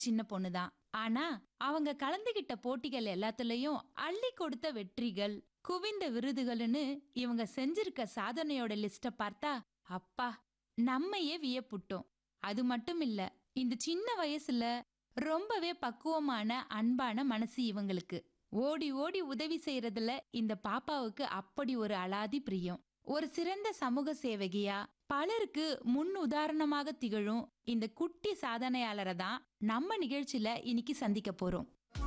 சின்ன பொண்ணுதான் ஆனா அவங்க கலந்துகிட்ட போட்டிகள் எல்லாத்துலயும் அள்ளி கொடுத்த வெற்றிகள் குவிந்த விருதுகள்னு இவங்க செஞ்சிருக்க சாதனையோட லிஸ்ட பார்த்தா அப்பா நம்மையே வியப்புட்டோம் அது மட்டும் இல்ல இந்த சின்ன வயசுல ரொம்பவே பக்குவமான அன்பான மனசு இவங்களுக்கு ஓடி ஓடி உதவி செய்யறதுல இந்த பாப்பாவுக்கு அப்படி ஒரு அலாதி பிரியம் ஒரு சிறந்த சமூக சேவகியா பலருக்கு முன் உதாரணமாக திகழும் இந்த குட்டி சாதனையாளரை தான் நம்ம நிகழ்ச்சியில இன்னைக்கு சந்திக்க போறோம்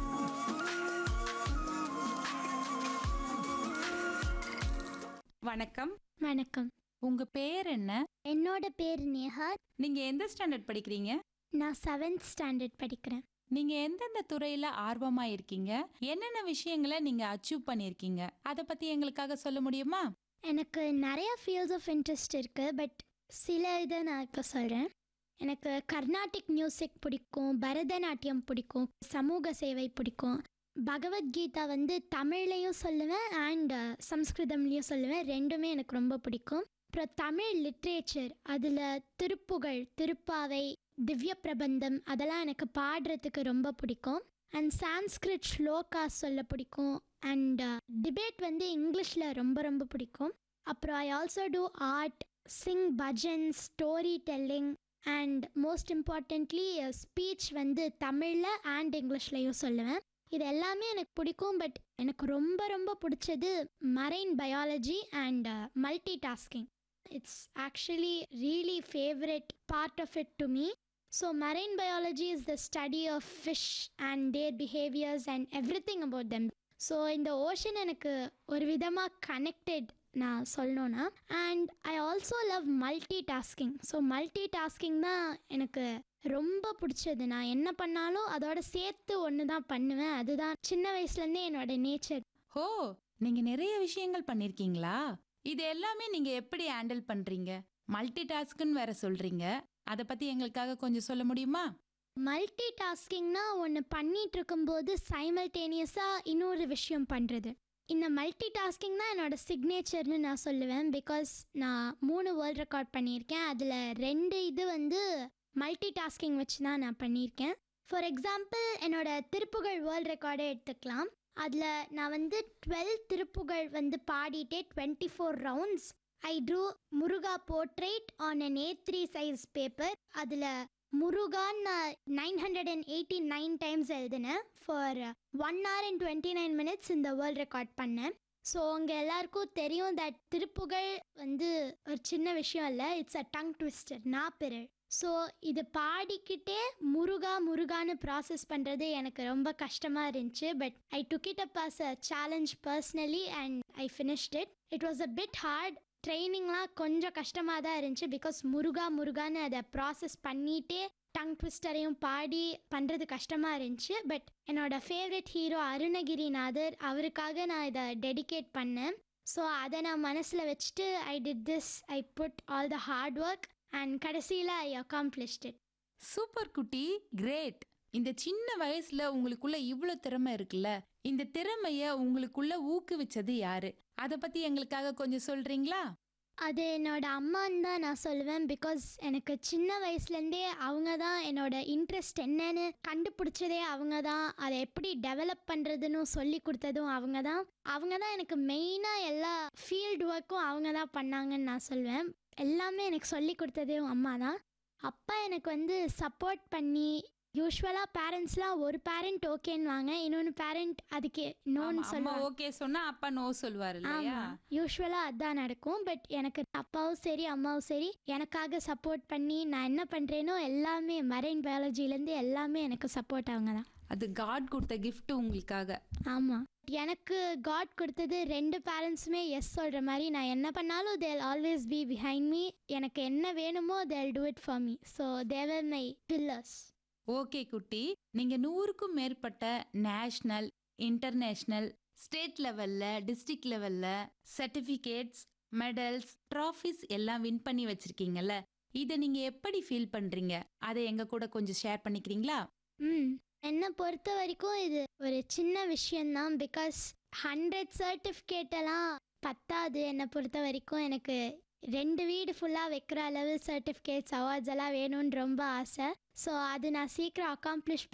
வணக்கம் வணக்கம் உங்க பேர் என்ன என்னோட பேர் நேஹா நீங்க எந்த ஸ்டாண்டர்ட் படிக்கிறீங்க நான் செவன்த் ஸ்டாண்டர்ட் படிக்கிறேன் நீங்க எந்தெந்த துறையில ஆர்வமா இருக்கீங்க என்னென்ன விஷயங்களை நீங்க அச்சீவ் பண்ணிருக்கீங்க அத பத்தி எங்களுக்காக சொல்ல முடியுமா எனக்கு நிறைய ஃபீல்ட்ஸ் ஆஃப் இன்ட்ரெஸ்ட் இருக்குது பட் சில இதை நான் இப்போ சொல்கிறேன் எனக்கு கர்நாடிக் மியூசிக் பிடிக்கும் பரதநாட்டியம் பிடிக்கும் சமூக சேவை பிடிக்கும் பகவத்கீதா வந்து தமிழ்லையும் சொல்லுவேன் அண்ட் சம்ஸ்கிருதம்லேயும் சொல்லுவேன் ரெண்டுமே எனக்கு ரொம்ப பிடிக்கும் அப்புறம் தமிழ் லிட்ரேச்சர் அதில் திருப்புகழ் திருப்பாவை திவ்ய பிரபந்தம் அதெல்லாம் எனக்கு பாடுறதுக்கு ரொம்ப பிடிக்கும் அண்ட் சான்ஸ்கிரிட் ஸ்லோகா சொல்ல பிடிக்கும் அண்ட் டிபேட் வந்து இங்கிலீஷில் ரொம்ப ரொம்ப பிடிக்கும் அப்புறம் I also do art sing bhajan story telling and most importantly speech வந்து தமிழில் அண்ட் இங்கிலீஷ்லையும் சொல்லுவேன் இது எல்லாமே எனக்கு பிடிக்கும் பட் எனக்கு ரொம்ப ரொம்ப பிடிச்சது marine biology and multi tasking it's actually really favourite part of it to me so marine biology is the study of fish and their behaviours and everything about them so இந்த ocean எனக்கு ஒரு விதமாக connected நான் சொல்லணும்னா and I also love multi tasking so multi tasking தான் எனக்கு ரொம்ப பிடிச்சது நான் என்ன பண்ணாலும் அதோட சேர்த்து ஒன்று தான் பண்ணுவேன் அதுதான் சின்ன வயசுலேருந்தே என்னோட நேச்சர் ஹோ நீங்க நிறைய விஷயங்கள் பண்ணிருக்கீங்களா இது எல்லாமே நீங்க எப்படி ஹேண்டில் பண்றீங்க மல்டி டாஸ்க்னு வேற சொல்றீங்க அத பத்தி எங்களுக்காக கொஞ்சம் சொல்ல முடியுமா மல்டி டாஸ்கிங்னா ஒன்று பண்ணிட்டு இருக்கும்போது சைமல்டேனியஸாக இன்னொரு விஷயம் பண்ணுறது இந்த மல்டி டாஸ்கிங் தான் என்னோட சிக்னேச்சர்னு நான் சொல்லுவேன் பிகாஸ் நான் மூணு வேர்ல்ட் ரெக்கார்ட் பண்ணியிருக்கேன் அதில் ரெண்டு இது வந்து மல்டி டாஸ்கிங் வச்சு தான் நான் பண்ணியிருக்கேன் ஃபார் எக்ஸாம்பிள் என்னோட திருப்புகழ் வேர்ல்ட் ரெக்கார்டே எடுத்துக்கலாம் அதில் நான் வந்து டுவெல் திருப்புகழ் வந்து பாடிட்டே twenty four rounds I drew Muruga portrait on an A three size paper அதில் முருகான் நான் nine hundred and eighty nine times எழுதினேன் for one hour and twenty nine minutes இந்த வேர்ல்ட் ரெக்கார்ட் பண்ணேன் ஸோ உங்கள் எல்லாருக்கும் தெரியும் தட் திருப்புகழ் வந்து ஒரு சின்ன விஷயம் இல்லை இட்ஸ் அ டங் ட்விஸ்டர் நாப்பிரள் ஸோ இது பாடிக்கிட்டே முருகா முருகான்னு ப்ராசஸ் பண்ணுறது எனக்கு ரொம்ப கஷ்டமாக இருந்துச்சு but I took it up as a challenge personally and I finished it it was a bit hard ட்ரைனிங்லாம் கொஞ்சம் கஷ்டமாக தான் இருந்துச்சு பிகாஸ் முருகா முருகான்னு அதை ப்ராசஸ் பண்ணிகிட்டே டங் ட்விஸ்டரையும் பாடி பண்ணுறது கஷ்டமாக இருந்துச்சு பட் என்னோட ஃபேவரட் ஹீரோ அருணகிரிநாதர் அவருக்காக நான் இதை டெடிகேட் பண்ணேன் ஸோ அதை நான் மனசில் வச்சுட்டு I did this I put all the hard work and கடைசியில் ஐ அக்காம்ப்ளிஷ்ட் இட் சூப்பர் குட்டி கிரேட் இந்த சின்ன வயசுல உங்களுக்குள்ள இவ்ளோ திறமை இருக்குல்ல இந்த திறமைய உங்களுக்குள்ள ஊக்குவிச்சது யாரு அத பத்தி எங்களுக்காக கொஞ்சம் சொல்றீங்களா அது என்னோட அம்மான்னு தான் நான் சொல்லுவேன் பிகாஸ் எனக்கு சின்ன வயசுலேருந்தே அவங்க தான் என்னோட இன்ட்ரெஸ்ட் என்னன்னு கண்டுபிடிச்சதே அவங்க தான் அதை எப்படி டெவலப் பண்ணுறதுன்னு சொல்லி கொடுத்ததும் அவங்க தான் அவங்க தான் எனக்கு மெயினாக எல்லா ஃபீல்டு ஒர்க்கும் அவங்க தான் பண்ணாங்கன்னு நான் சொல்லுவேன் எல்லாமே எனக்கு சொல்லி கொடுத்ததும் அம்மா தான் அப்பா எனக்கு வந்து சப்போர்ட் பண்ணி யூஸ்வலாக பேரண்ட்ஸ்லாம் ஒரு பேரண்ட் ஓகேன்னுவாங்க இன்னொன்று பேரண்ட் அதுக்கு நோன்னு ஆமா, அம்மா சொல்லுவாங்க ஓகே சொன்னா அப்பா நோ சொல்லுவாரு இல்லையா ஆமா யூஸ்வலாக அதான் நடக்கும் பட் எனக்கு அப்பாவும் சரி அம்மாவும் சரி எனக்காக சப்போர்ட் பண்ணி நான் என்ன பண்ணுறேனோ எல்லாமே மரைன் பயாலஜிலேருந்து எல்லாமே எனக்கு சப்போர்ட் அவங்க தான் அது காட் கொடுத்த gift உங்களுக்காக ஆமாம் எனக்கு காட் கொடுத்தது ரெண்டு பேரண்ட்ஸுமே எஸ் சொல்கிற மாதிரி நான் என்ன பண்ணாலும் தேல் ஆல்வேஸ் பி பிஹைண்ட் மீ எனக்கு என்ன வேணுமோ they'll do it for me so they are my pillars okay குட்டி நீங்க நூறுக்கும் மேற்பட்ட நேஷனல் இன்டர்நேஷனல் ஸ்டேட் லெவல்ல டிஸ்ட்ரிக்ட் லெவல்ல சர்டிபிகேட்ஸ் மெடல்ஸ் ட்ராஃபிஸ் எல்லாம் வின் பண்ணி வச்சிருக்கீங்கல்ல இதை நீங்க எப்படி ஃபீல் பண்றீங்க அதை எங்க கூட கொஞ்சம் ஷேர் பண்ணிக்கிறீங்களா ம் என்னை பொறுத்த வரைக்கும் இது ஒரு சின்ன விஷயந்தான் பிகாஸ் ஹண்ட்ரட் சர்டிஃபிகேட்டெல்லாம் பத்தாது என்னை பொறுத்த வரைக்கும் எனக்கு ரெண்டு வீடு ஃபுல்லாக வைக்கிற லெவல் சர்டிஃபிகேட்ஸ் அவார்ட்ஸ் எல்லாம் வேணும்னு ரொம்ப ஆசை ஸோ அது நான் சீக்கிரம் அக்காம்ப்ளிஷ்